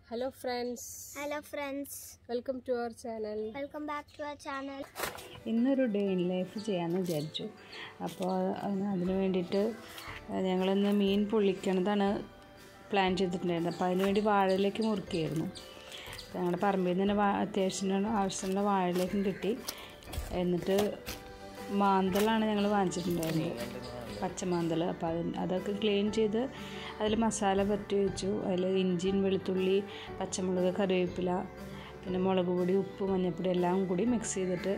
hello friends hello friends welcome to our channel welcome back to our channel ഇന്നൊരു day in life ചെയ്യാമെന്ന് വിചാരിച്ചു അപ്പോൾ അതിന് അതിന് വേണ്ടിയിട്ട് ഞങ്ങളിന്ന് മീൻ പൊള്ളിക്കണതാണ് പ്ലാൻ ചെയ്തിട്ടുണ്ടായിരുന്നത് അപ്പോൾ അതിന് വേണ്ടി വാഴയിലേക്ക് മുറുക്കിയായിരുന്നു അപ്പോൾ ഞങ്ങളുടെ പറമ്പിൽ നിന്ന് തന്നെ വാ അത്യാവശ്യത്തിന് ആവശ്യമുള്ള വാഴയിലേക്കും കിട്ടി എന്നിട്ട് മാന്തളാണ് ഞങ്ങൾ വാങ്ങിച്ചിട്ടുണ്ടായിരുന്നത് പച്ചമാന്തൾ അപ്പോൾ അത് അതൊക്കെ ക്ലീൻ ചെയ്ത് അതിൽ മസാല പറ്റി വെച്ചു അതിൽ ഇഞ്ചിയും വെളുത്തുള്ളി പച്ചമുളക് കറിവേപ്പില പിന്നെ മുളക് പൊടി ഉപ്പ് മഞ്ഞൾപ്പൊടി എല്ലാം കൂടി മിക്സ് ചെയ്തിട്ട്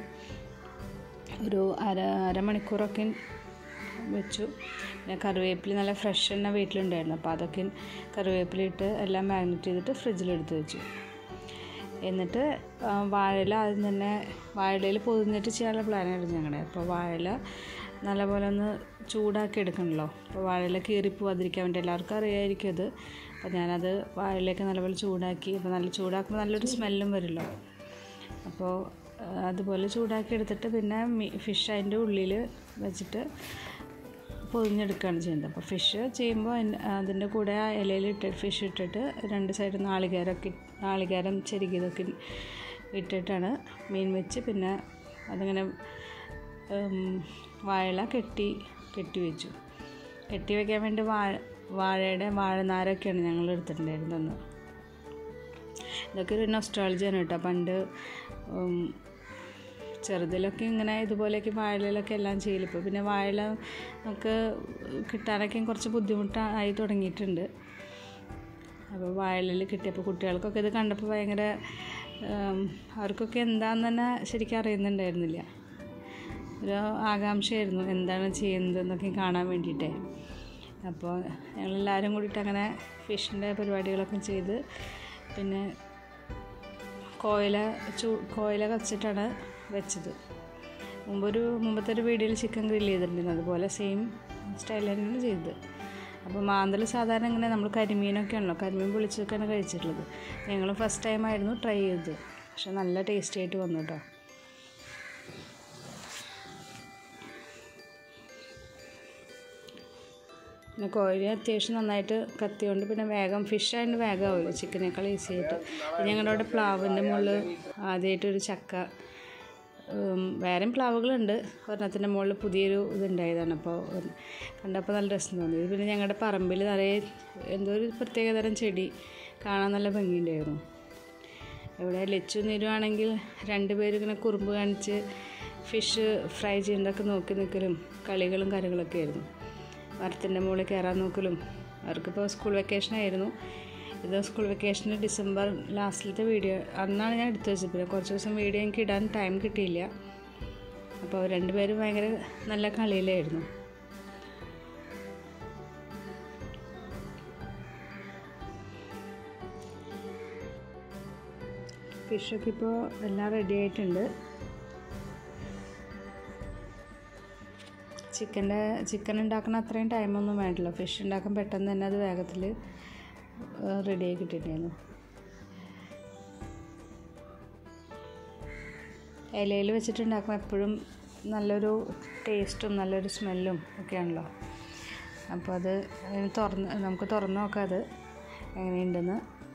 ഒരു അര അരമണിക്കൂറൊക്കെ വെച്ചു പിന്നെ കറിവേപ്പില നല്ല ഫ്രഷ് എണ്ണ വീട്ടിലുണ്ടായിരുന്നു അപ്പോൾ അതൊക്കെ കറിവേപ്പില ഇട്ട് എല്ലാം മാഗ്നറ്റ് ചെയ്തിട്ട് ഫ്രിഡ്ജിലെടുത്ത് വെച്ചു എന്നിട്ട് ആ, വാഴയില ആദ്യം തന്നെ വാഴയിലയിൽ പൊതിഞ്ഞിട്ട് ചെയ്യാനുള്ള പ്ലാനായിരുന്നു ഞങ്ങളുടെ അപ്പോൾ വാഴയില നല്ലപോലെ ഒന്ന് ചൂടാക്കി എടുക്കണമല്ലോ അപ്പോൾ വാഴയില കീറി പോവാതിരിക്കാൻ വേണ്ടി എല്ലാവർക്കും അറിയാമായിരിക്കും അത് അപ്പോൾ ഞാനത് വാഴയിലേക്ക് നല്ലപോലെ ചൂടാക്കി അപ്പോൾ നല്ല ചൂടാക്കുമ്പോൾ നല്ലൊരു സ്മെല്ലും വരുമല്ലോ അപ്പോൾ ആ, അതുപോലെ ചൂടാക്കി എടുത്തിട്ട് പിന്നെ ഫിഷ് അതിൻ്റെ ഉള്ളിൽ വെച്ചിട്ട് പൊതിഞ്ഞെടുക്കുകയാണ് ചെയ്യുന്നത് അപ്പോൾ ഫിഷ് ചെയ്യുമ്പോൾ അതിന് അതിൻ്റെ കൂടെ ആ ഇലയിൽ ഇട്ട് ഫിഷ് ഇട്ടിട്ട് രണ്ട് സൈഡ് നാളികേരമൊക്കെ ഇട്ട്- നാളികേരം ചെരുകിയതൊക്കെ ഇട്ടിട്ടാണ് മീൻ വെച്ച് പിന്നെ അതിങ്ങനെ ഉം, വാഴ കെട്ടി കെട്ടി വെച്ചു കെട്ടി വെക്കാൻ വേണ്ടി വാഴ വാഴയുടെ വാഴനാരൊക്കെയാണ് ഞങ്ങൾ എടുത്തിട്ടുണ്ടായിരുന്നത് ഇതൊക്കെ ഒരു നൊസ്ട്രാളജിയാണ് കേട്ടോ പണ്ട് ഉം, ചെറുതിലൊക്കെ ഇങ്ങനെ ഇതുപോലെയൊക്കെ വാഴയിലൊക്കെ എല്ലാം ചെയ്യല് ഇപ്പോൾ പിന്നെ വാഴ നമുക്ക് കിട്ടാനൊക്കെ കുറച്ച് ബുദ്ധിമുട്ടായി തുടങ്ങിയിട്ടുണ്ട് അപ്പോൾ വാഴയിൽ കിട്ടിയപ്പോൾ കുട്ടികൾക്കൊക്കെ ഇത് കണ്ടപ്പോൾ ഭയങ്കര ഉം, അവർക്കൊക്കെ എന്താണെന്ന് തന്നെ ശരിക്കും അറിയുന്നുണ്ടായിരുന്നില്ല ഒരു ആകാംക്ഷയായിരുന്നു എന്താണ് ചെയ്യുന്നത് എന്നൊക്കെ കാണാൻ വേണ്ടിയിട്ടേ അപ്പോൾ ഞങ്ങളെല്ലാവരും കൂടിയിട്ട് അങ്ങനെ ഫിഷിൻ്റെ പരിപാടികളൊക്കെ ചെയ്ത് പിന്നെ കോയില ചൂ കോയില കച്ചിട്ടാണ് വെച്ചത് മുമ്പൊരു മുമ്പത്തെ ഒരു വീഡിയോയിൽ ചിക്കൻ ഗ്രില്ല് ചെയ്തിട്ടുണ്ടായിരുന്നു അതുപോലെ സെയിം സ്റ്റൈൽ തന്നെയാണ് ചെയ്തത് അപ്പോൾ മാന്തൽ സാധാരണ ഇങ്ങനെ നമ്മൾ കരിമീനൊക്കെ ആണല്ലോ കരിമീൻ പൊളിച്ചൊക്കെയാണ് കഴിച്ചിട്ടുള്ളത് ഞങ്ങൾ ഫസ്റ്റ് ടൈം ആയിരുന്നു ട്രൈ ചെയ്തത് പക്ഷെ നല്ല ടേസ്റ്റി ആയിട്ട് വന്നു കേട്ടോ പിന്നെ കോഴി അത്യാവശ്യം നന്നായിട്ട് കത്തി കൊണ്ട് പിന്നെ വേഗം ഫിഷ് ആയതുകൊണ്ട് വേഗം ആവില്ല ചിക്കനേക്കാൾ ഈസി ആയിട്ട് പിന്നെ ഞങ്ങളുടെ അവിടെ പ്ലാവിൻ്റെ മുകളിൽ ആദ്യമായിട്ടൊരു ചക്ക ഉം, വേറെയും പ്ലാവുകളുണ്ട് ഒരെണ്ണത്തിൻ്റെ മുകളിൽ പുതിയൊരു ഇതുണ്ടായതാണ് അപ്പോൾ ഒരു- കണ്ടപ്പോൾ നല്ല രസം തോന്നി ഇത് പിന്നെ ഞങ്ങളുടെ പറമ്പിൽ നിറയെ എന്തോ ഒരു പ്രത്യേകതരം ചെടി കാണാൻ നല്ല ഭംഗിയുണ്ടായിരുന്നു ഇവിടെ ലച്ചു നിരുവാണെങ്കിൽ രണ്ടുപേരും ഇങ്ങനെ കുറുമ്പ് കാണിച്ച് ഫിഷ് ഫ്രൈ ചെയ്യുന്നതൊക്കെ നോക്കി നിൽക്കലും കളികളും കാര്യങ്ങളൊക്കെ ആയിരുന്നു മരത്തിൻ്റെ മുകളിൽ കയറാൻ നോക്കലും അവർക്കിപ്പോൾ സ്കൂൾ വെക്കേഷൻ ആയിരുന്നു ഇത് സ്കൂൾ വെക്കേഷന് ഡിസംബർ ലാസ്റ്റിലത്തെ വീഡിയോ അന്നാണ് ഞാൻ എടുത്തു വെച്ചത് പിന്നെ കുറച്ച് ദിവസം വീഡിയോ എനിക്ക് ഇടാൻ ടൈം കിട്ടിയില്ല അപ്പോൾ അവർ രണ്ടുപേരും ഭയങ്കര നല്ല കളിയിലായിരുന്നു ഫിഷൊക്കെ ഇപ്പോൾ എല്ലാം റെഡി ആയിട്ടുണ്ട് ചിക്കൻ്റെ ചിക്കൻ ഉണ്ടാക്കുന്ന അത്രയും ടൈമൊന്നും വേണ്ടല്ലോ ഫിഷ് ഉണ്ടാക്കാൻ പെട്ടെന്ന് തന്നെ അത് വേഗത്തിൽ റെഡിയായി കിട്ടിയിട്ടുണ്ടായിരുന്നു ഇലയിൽ വെച്ചിട്ടുണ്ടാക്കുമ്പോൾ എപ്പോഴും നല്ലൊരു ടേസ്റ്റും നല്ലൊരു സ്മെല്ലും ഒക്കെയാണല്ലോ അപ്പോൾ അത് അതിന് തുറന്ന് നമുക്ക് തുറന്ന് നോക്കാം അത് എങ്ങനെയുണ്ടെന്ന്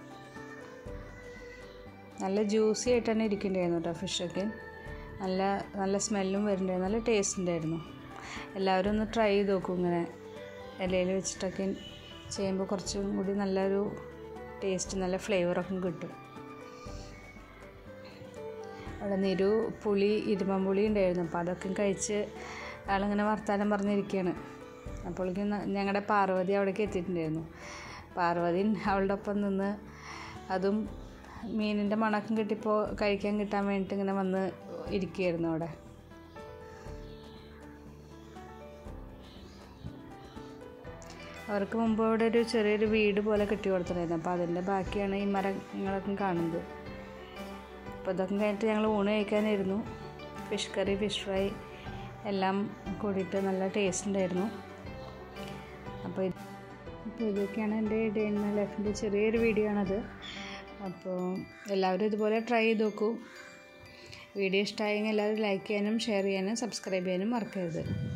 നല്ല ജ്യൂസി ആയിട്ടാണ് ഇരിക്കേണ്ടായിരുന്നു കേട്ടോ ഫിഷൊക്കെ നല്ല നല്ല സ്മെല്ലും വരുന്നുണ്ടായിരുന്നു നല്ല ടേസ്റ്റ് ഉണ്ടായിരുന്നു എല്ലാവരും ഒന്ന് ട്രൈ ചെയ്ത് നോക്കും ഇങ്ങനെ ഇലയിൽ വെച്ചിട്ടൊക്കെ ചെയ്യുമ്പോൾ കുറച്ചും കൂടി നല്ലൊരു ടേസ്റ്റ് നല്ല ഫ്ലേവറൊക്കെ കിട്ടും അവിടെ നിരു പുളി ഇരുമ്പമ്പുളി ഉണ്ടായിരുന്നു അപ്പോൾ അതൊക്കെ കഴിച്ച് ആളിങ്ങനെ വർത്താനം പറഞ്ഞിരിക്കുകയാണ് അപ്പോഴേക്കും ഞങ്ങളുടെ പാർവതി അവിടേക്ക് എത്തിയിട്ടുണ്ടായിരുന്നു പാർവതി അവളുടെ ഒപ്പം നിന്ന് അതും മീനിൻ്റെ മണക്കം കിട്ടിയപ്പോൾ കഴിക്കാൻ കിട്ടാൻ വേണ്ടിയിട്ട് ഇങ്ങനെ വന്ന് ഇരിക്കുകയായിരുന്നു അവിടെ അവർക്ക് മുമ്പ് അവിടെ ഒരു ചെറിയൊരു വീട് പോലെ കെട്ടി കൊടുത്തിട്ടുണ്ടായിരുന്നു അപ്പോൾ അതിൻ്റെ ബാക്കിയാണ് ഈ മരങ്ങളൊക്കെ കാണുന്നത് അപ്പോൾ ഇതൊക്കെ കഴിഞ്ഞിട്ട് ഞങ്ങൾ ഊണ് കഴിക്കാനായിരുന്നു ഫിഷ് കറി ഫിഷ് ഫ്രൈ എല്ലാം കൂടിയിട്ട് നല്ല ടേസ്റ്റ് ഉണ്ടായിരുന്നു അപ്പോൾ ഇത് അപ്പോൾ ഇതൊക്കെയാണ് എൻ്റെ ഡേ ഇൻ മൈ ലൈഫിൻ്റെ ചെറിയൊരു വീഡിയോ ആണത് അപ്പോൾ എല്ലാവരും ഇതുപോലെ ട്രൈ ചെയ്ത് നോക്കൂ വീഡിയോ ഇഷ്ടമായെങ്കിൽ എല്ലാവരും ലൈക്ക് ചെയ്യാനും ഷെയർ ചെയ്യാനും സബ്സ്ക്രൈബ് ചെയ്യാനും മറക്കരുത്